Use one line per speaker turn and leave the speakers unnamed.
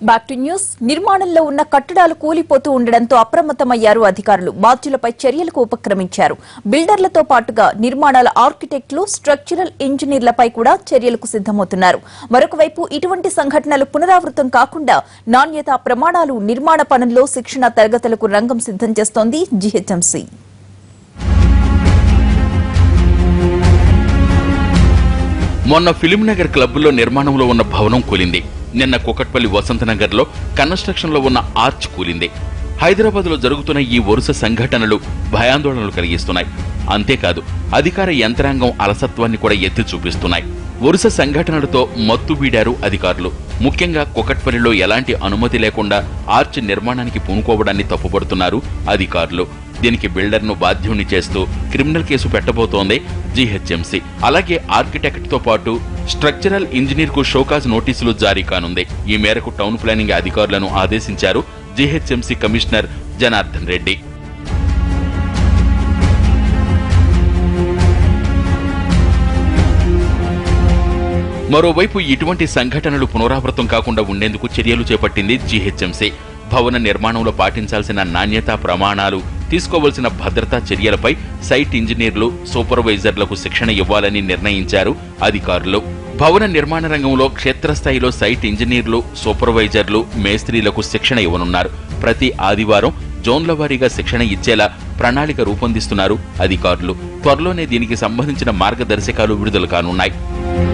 back to news నిర్మాణంలో ఉన్న కట్టడాలు కూలిపోతూ ఉండడంతో అప్రమత్తమయ్యారు అధికారులు బాధ్యులపై చర్యలకు ఉపక్రమించారు బిల్డర్లతో పాటుగా నిర్మాణాల ఆర్కిటెక్టులు స్ట్రక్చరల్ ఇంజనీర్లపై కూడా చర్యలకు సిద్దమవుతున్నారు మరొక వైపు ఇటువంటి సంఘటనలు పునరావృతం కాకుండా నాణ్యత ప్రమాణాలు నిర్మాణ పనుల్లో శిక్షణ తరగతులకు రంగం సిద్ధం చేస్తోంది జీహెచ్ఎంసీ
మొన్న ఫిలింనగర్ క్లబ్లో నిర్మాణంలో ఉన్న భవనం కూలింది నిన్న కుకట్పల్లి వసంతనగర్లో కన్స్ట్రక్షన్లో ఉన్న ఆర్చ్ కూలింది హైదరాబాద్లో జరుగుతున్న ఈ వరుస సంఘటనలు భయాందోళనలు కలిగిస్తున్నాయి అంతేకాదు అధికార యంత్రాంగం అలసత్వాన్ని కూడా ఎత్తి చూపిస్తున్నాయి వరుస సంఘటనలతో మత్తు వీడారు అధికారులు ముఖ్యంగా కుకట్పల్లిలో ఎలాంటి అనుమతి లేకుండా ఆర్చ్ నిర్మాణానికి పూనుకోవడాన్ని తప్పుపడుతున్నారు అధికారులు దీనికి బిల్డర్ను బాధ్యుణ్ణి చేస్తూ క్రిమినల్ కేసు పెట్టబోతోంది జీహెచ్ఎంసీ అలాగే ఆర్కిటెక్ట్ తో పాటు స్ట్రక్చరల్ ఇంజనీర్ కు షోకాజ్ నోటీసులు జారీ కానుంది ఈ మేరకు టౌన్ ప్లానింగ్ అధికారులను ఆదేశించారు జీహెచ్ఎంసీ కమిషనర్ జనార్దన్ రెడ్డి మరోవైపు ఇటువంటి సంఘటనలు పునరావృతం కాకుండా ఉండేందుకు చర్యలు చేపట్టింది జీహెచ్ఎంసీ భవన నిర్మాణంలో పాటించాల్సిన నాణ్యత ప్రమాణాలు తీసుకోవలసిన భద్రతా చర్యలపై సైట్ ఇంజనీర్లు సూపర్వైజర్లకు శిక్షణ ఇవ్వాలని నిర్ణయించారు అధికారులు భవన నిర్మాణ రంగంలో క్షేత్రస్థాయిలో సైట్ ఇంజనీర్లు సూపర్వైజర్లు మేస్త్రీలకు శిక్షణ ఇవ్వనున్నారు ప్రతి ఆదివారం జోన్ల వారీగా శిక్షణ ఇచ్చేలా ప్రణాళిక రూపొందిస్తున్నారు అధికారులు త్వరలోనే దీనికి సంబంధించిన మార్గదర్శకాలు విడుదల కానున్నాయి